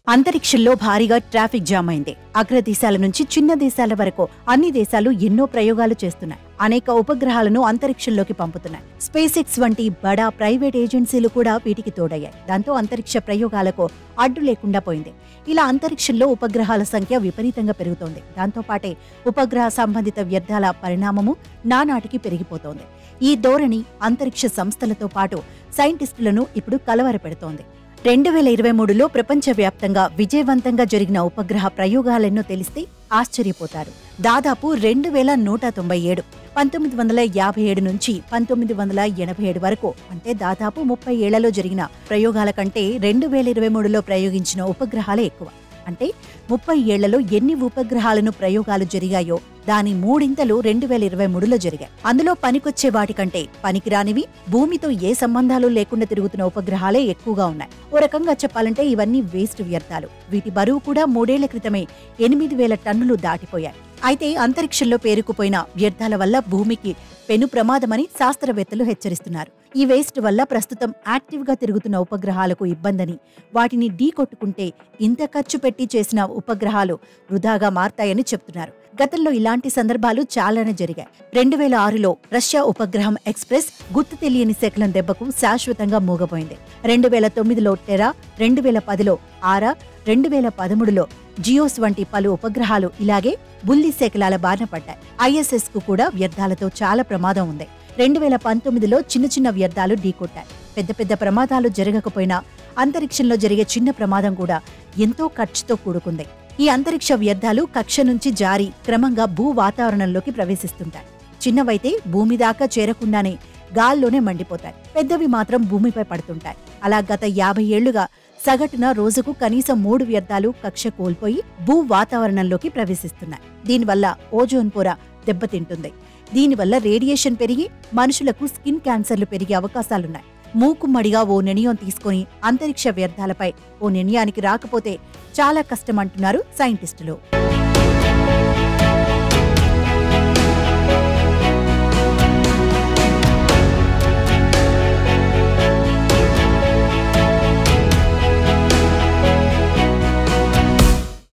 అంతరిక్షంలో భారీగా traffic jam అయింది అగ్రదేశాల నుంచి చిన్న దేశాల వరకు అన్ని దేశాలు ఎన్నో ప్రయోగాలు చేస్తున్నాయి అనేక ఉపగ్రహాలను అంతరిక్షంలోకి పంపుతున్నాయి స్పేస్ ఎక్స్ వంటి బడా ప్రైవేట్ ఏజెన్సీలు కూడా వీటికి తోడయ్యాయి దాంతో అంతరిక్ష ప్రయోగాలకు అడ్డు లేకుండా పోయింది ఇలా అంతరిక్షంలో ఉపగ్రహాల సంఖ్య విపరీతంగా పెరుగుతోంది దాంతో పాటే ఉపగ్రహ సంబంధిత వ్యర్థాల పరిణామము నానాటికి పెరిగిపోతోంది ఈ ధోరణి అంతరిక్ష సంస్థలతో పాటు సైంటిస్టులను ఇప్పుడు కలవరపెడుతోంది రెండు వేల ఇరవై మూడులో ప్రపంచవ్యాప్తంగా విజయవంతంగా జరిగిన ఉపగ్రహ ప్రయోగాలెన్నో తెలిస్తే ఆశ్చర్యపోతారు దాదాపు రెండు వేల నూట తొంభై ఏడు పంతొమ్మిది వందల యాభై ఏడు నుంచి పంతొమ్మిది వందల ఎనభై ఏడు వరకు అంటే దాదాపు ముప్పై ఏళ్లలో జరిగిన ప్రయోగాల కంటే రెండు వేల ఇరవై మూడులో ప్రయోగించిన ఉపగ్రహాలే ఎక్కువ అంటే ముప్పై ఏళ్లలో ఎన్ని ఉపగ్రహాలను ప్రయోగాలు జరిగాయో దాని మూడింతలు రెండు వేల ఇరవై మూడులో జరిగాయి అందులో పనికొచ్చే వాటికంటే పనికిరానివి భూమితో ఏ సంబంధాలు లేకుండా తిరుగుతున్న ఉపగ్రహాలే ఎక్కువగా ఉన్నాయి ఓ రకంగా చెప్పాలంటే ఇవన్నీ వేస్ట్ వ్యర్థాలు వీటి బరువు కూడా మూడేళ్ల క్రితమే ఎనిమిది వేల టన్నులు దాటిపోయాయి అయితే అంతరిక్షంలో పేరుకుపోయిన వ్యర్థాల వల్ల భూమికి పెను ప్రమాదమని శాస్త్రవేత్తలు హెచ్చరిస్తున్నారు ఈ వేస్ట్ వల్ల ప్రస్తుతం యాక్టివ్ గా తిరుగుతున్న ఉపగ్రహాలకు ఇబ్బందని వాటిని ఢీకొట్టుకుంటే ఇంత ఖర్చు పెట్టి చేసిన ఉపగ్రహాలు వృధాగా మారతాయని చెప్తున్నారు గతంలో ఇలాంటి సందర్భాలు చాలానే జరిగాయి రెండు వేల ఆరులో రష్యా ఉపగ్రహం ఎక్స్ప్రెస్ గుర్తు తెలియని శకలం దెబ్బకు శాశ్వతంగా మూగపోయింది రెండు వేల తొమ్మిదిలో టెరా రెండు వేల పదిలో ఆరా రెండు వేల పదమూడులో జియోస్ వంటి పలు ఉపగ్రహాలు ఇలాగే బుల్లి శకలాల బారిన పడ్డాయి ఐఎస్ఎస్ కు కూడా వ్యర్థాలతో చాలా ప్రమాదం ఉంది రెండు వేల పంతొమ్మిదిలో చిన్న చిన్న వ్యర్థాలు ఢీకొట్టాయి పెద్ద పెద్ద ప్రమాదాలు జరగకపోయినా అంతరిక్షంలో జరిగే చిన్న ప్రమాదం కూడా ఎంతో ఖర్చుతో కూడుకుంది ఈ అంతరిక్ష వ్యర్థాలు కక్ష నుంచి జారి క్రమంగా భూ వాతావరణంలోకి ప్రవేశిస్తుంటాయి చిన్నవైతే భూమి దాకా చేరకుండానే గాల్లోనే మండిపోతాయి పెద్దవి మాత్రం భూమిపై పడుతుంటాయి అలా గత యాభై ఏళ్లుగా సగటున రోజుకు కనీసం మూడు వ్యర్థాలు కక్ష కోల్పోయి భూ వాతావరణంలోకి ప్రవేశిస్తున్నాయి దీనివల్ల ఓజోన్ పొర దెబ్బతింటుంది దీనివల్ల రేడియేషన్ పెరిగి మనుషులకు స్కిన్ క్యాన్సర్లు పెరిగే అవకాశాలున్నాయి మూకుమ్మడిగా ఓ నిర్ణయం తీసుకొని అంతరిక్ష వ్యర్థాలపై ఓ నిర్ణయానికి రాకపోతే చాలా కష్టమంటున్నారు సైంటిస్టులు